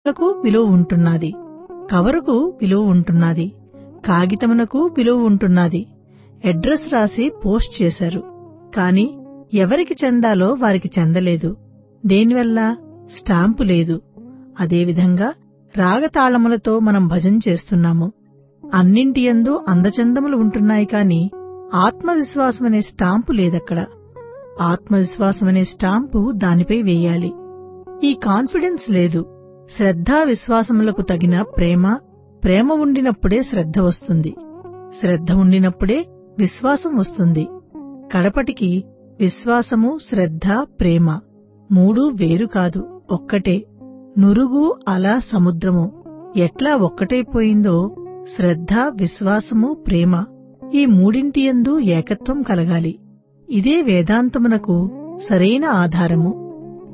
లకు విలువ ఉంటున్నది కవరుకు విలువ ఉంటున్నది కాగితమునకు విలువ ఉంటున్నది అడ్రస్ రాసి పోస్ట్ చేశారు కాని ఎవరికి చెందాలో వారికి చెందలేదు దేనివల్ల స్టాంపు లేదు అదేవిధంగా రాగతాళములతో మనం భజన చేస్తున్నాము అన్నింటి యందు అందచందములు ఉంటున్నాయి కాని ఆత్మవిశ్వాసమనే స్టాంపు లేదక్కడ ఆత్మవిశ్వాసమనే స్టాంపు దానిపై వేయాలి ఈ కాన్ఫిడెన్స్ లేదు శ్రద్ధా విశ్వాసములకు తగిన ప్రేమ ప్రేమ ఉండినప్పుడే శ్రద్ధ వస్తుంది శ్రద్ధ ఉండినప్పుడే విశ్వాసం వస్తుంది కడపటికి విశ్వాసము శ్రద్ధ ప్రేమ మూడూ వేరు కాదు ఒక్కటే నురుగు అల సముద్రము ఎట్లా ఒక్కటైపోయిందో శ్రద్ధ విశ్వాసము ప్రేమ ఈ మూడింటియందు ఏకత్వం కలగాలి ఇదే వేదాంతమునకు సరైన ఆధారము